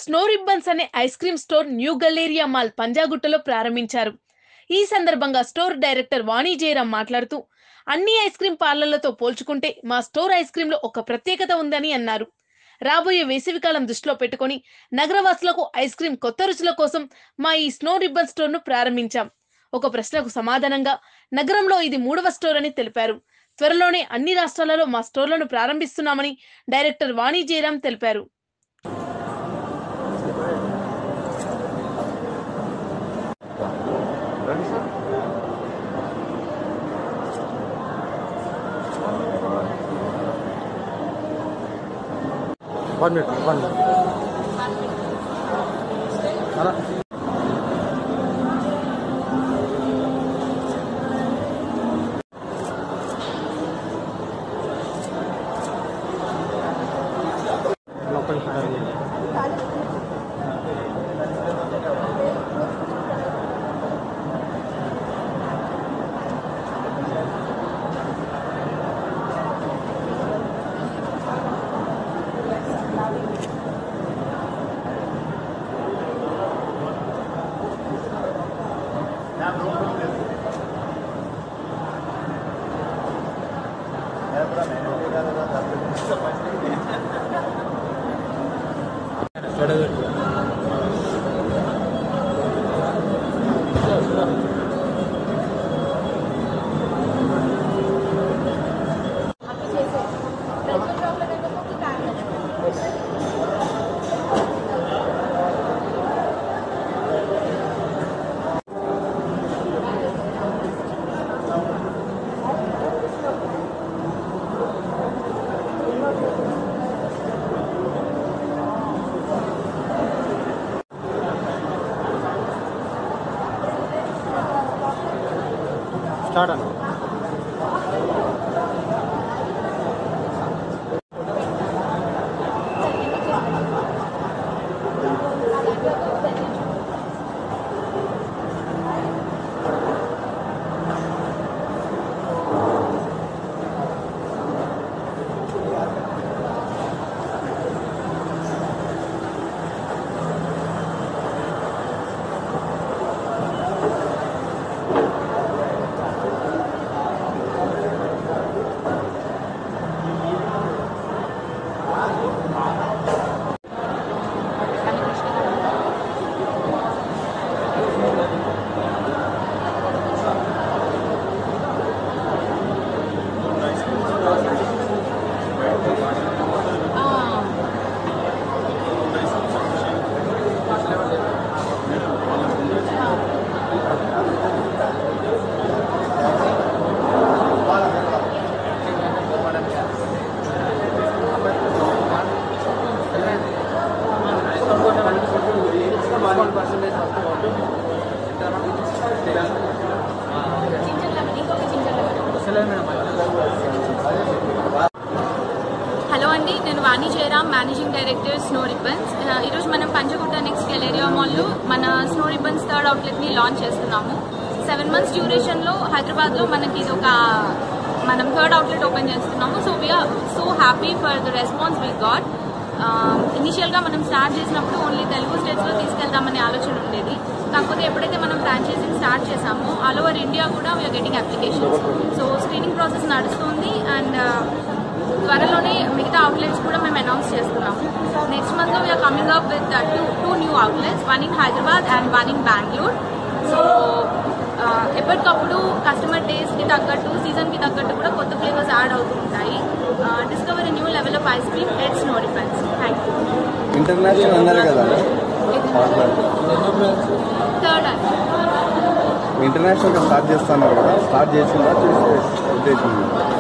Snow Ribbons అనే ice cream store New Galleria mall పంజాగుట్టలో ప్రారంభించారు ఈ సందర్భంగా స్టోర్ డైరెక్టర్ వాణి జయరాం మాట్లాడుతూ అన్ని ఐస్ క్రీమ్ పార్లర్లతో పోల్చుకుంటే మా స్టోర్ ఐస్ క్రీంలో ఒక ప్రత్యేకత ఉందని అన్నారు రాబోయే వేసవికాలం దృష్టిలో పెట్టుకొని నగరవాసులకు ఐస్ క్రీం కొత్త రుచుల కోసం మా ఈ స్నో రిబ్బన్ స్టోర్ను ప్రారంభించాం ఒక ప్రశ్నకు సమాధానంగా నగరంలో ఇది మూడవ స్టోర్ అని తెలిపారు త్వరలోనే అన్ని రాష్ట్రాలలో మా స్టోర్లను ప్రారంభిస్తున్నామని డైరెక్టర్ వాణి జయరాం తెలిపారు వన్ మినిట్ వన్ మినిట్ అలా లోపల స్టార్ట్ అన్న హలో అండి నేను Vani Jayaram managing director Snow Ribbons ఆ, ఈరోజు మనం పంచగుట్ట నెక్స్ట్ గెలేరియా మాల్లో మన స్నో రిబ్బన్స్ థర్డ్ అవుట్లెట్ని లాంచ్ చేస్తున్నాము సెవెన్ మంత్స్ డ్యూరేషన్లో హైదరాబాద్లో మనకి ఇది ఒక మనం థర్డ్ అవుట్లెట్ ఓపెన్ చేస్తున్నాము so we're so happy for the response we got ఇనిషియల్గా మనం స్టార్ట్ చేసినప్పుడు ఓన్లీ తెలుగు స్టేట్స్లో తీసుకెళ్దామనే ఆలోచన ఉండేది కాకపోతే ఎప్పుడైతే మనం ఫ్రాంచైజింగ్ స్టార్ట్ చేసామో ఆల్ ఓవర్ ఇండియా కూడా we're getting applications so screening process నడుస్తుంది అండ్ త్వరలోనే మిగతా అవుట్లెట్స్ కూడా మేము అనౌన్స్ చేస్తున్నాము నెక్స్ట్ మంత్ లో we're coming up with two two new outlets one in Hyderabad and one in Bengaluru so ఎప్పటికప్పుడు కస్టమర్ టేస్ట్ కి తగ్గట్టు సీజన్ కి తగ్గట్టు కూడా కొత్త ఫ్లేవర్స్ యాడ్ అవుతూ ఉంటాయి discover new level of ice cream heads no difference thank you international అన్నారు కదా థర్డ్ అండ్ ఇంటర్నేషనల్గా స్టార్ట్ చేస్తున్నారు కదా స్టార్ట్ చేసిందా చేసే ఉద్దేశం ఉందా?